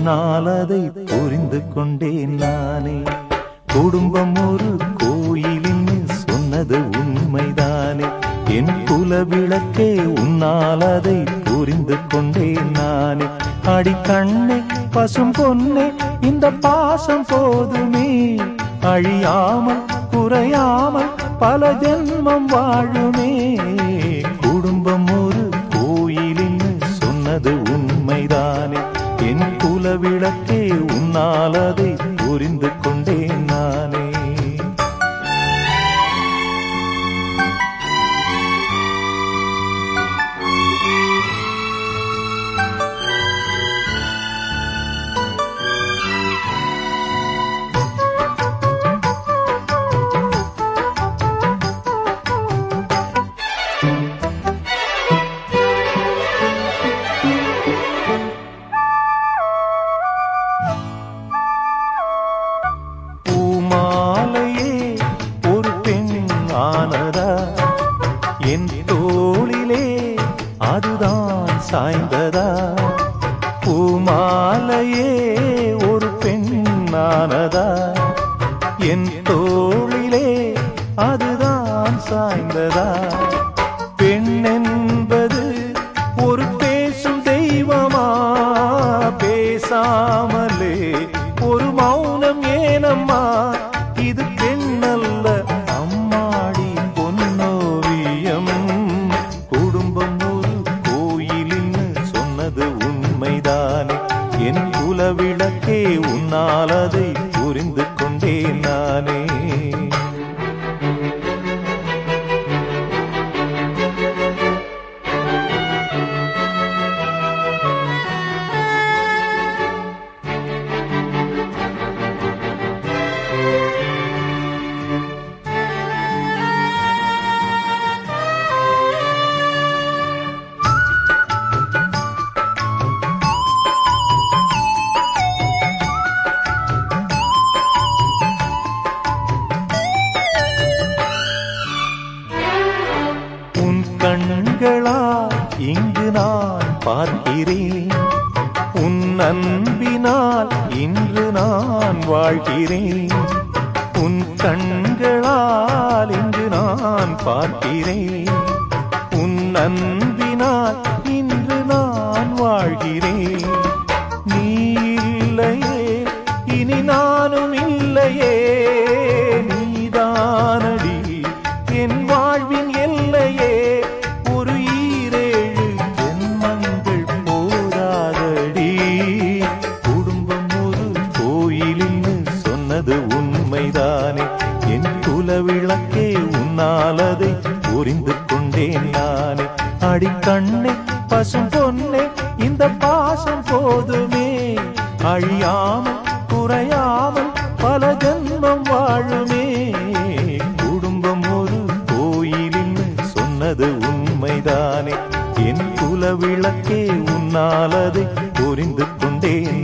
உன்னால் அதை புரிந்து கொண்டேன் நானே குடும்பம் ஒரு கோயிலின்னு சொன்னது உண்மைதானே என் குல விளக்கே உன்னால் அதை புரிந்து கொண்டேன் நானே அடி கண்ணே பசும் பொன்னே இந்த பாசம் போதுமே அழியாமல் குறையாமல் பல ஜென்மம் வாழுமே குடும்பம் ஒரு கோயிலின்னு சொன்னது உண்மைதானே என் குல விளக்கே உன்னால் அதை புரிந்து கொண்டேன் நானே பூமாலையே ஒரு பெண் ஆனதா என் தோளிலே அதுதான் சாய்ந்ததா பூமாலையே ஒரு பெண் ஆனதா என் தோளிலே அதுதான் சாய்ந்ததா பெண் என்பது ஒரு பேசும் தெய்வமா பேசாமலே ஒரு மௌனம் ஏனம்மா இது பெண்ணல்ல அம்மாடி பொன்னோவியம் குடும்பம் ஒரு கோயிலின்னு சொன்னது உண்மைதானே என் குல விளக்கே உன்னால் அதை புரிந்து கொண்டேன் நானே உன் கண்களா இங்கு நான் பார்க்கிறேன் உன் அன்பினால் இன்று நான் வாழ்கிறேன் உன் கண்களால் இங்கு நான் பார்க்கிறேன் உன் அன்பினால் இன்று நான் வாழ்கிறேன் நீ இல்லையே இனி நானும் இல்லையே நீதானடி என் வாழ்வின் எல்லையே ஒரு ஈரேழு ஜென்மங்கள் போராதடி குடும்பம் ஒரு கோயிலின்னு சொன்னது உண்மைதானே என் குல விளக்கே உன்னால் அதை புரிந்து கொண்டேன் நானே அடிக்கண்ணே பசும் பொன்னே இந்த பாசம் போதுமே அழியாமல் குறையாமல் பல ஜென்மம் வாழுமே குடும்பம் ஒரு கோயிலின்னு சொன்னது உண்மைதானே என் குல விளக்கே உன்னால் அதை புரிந்து கொண்டேன்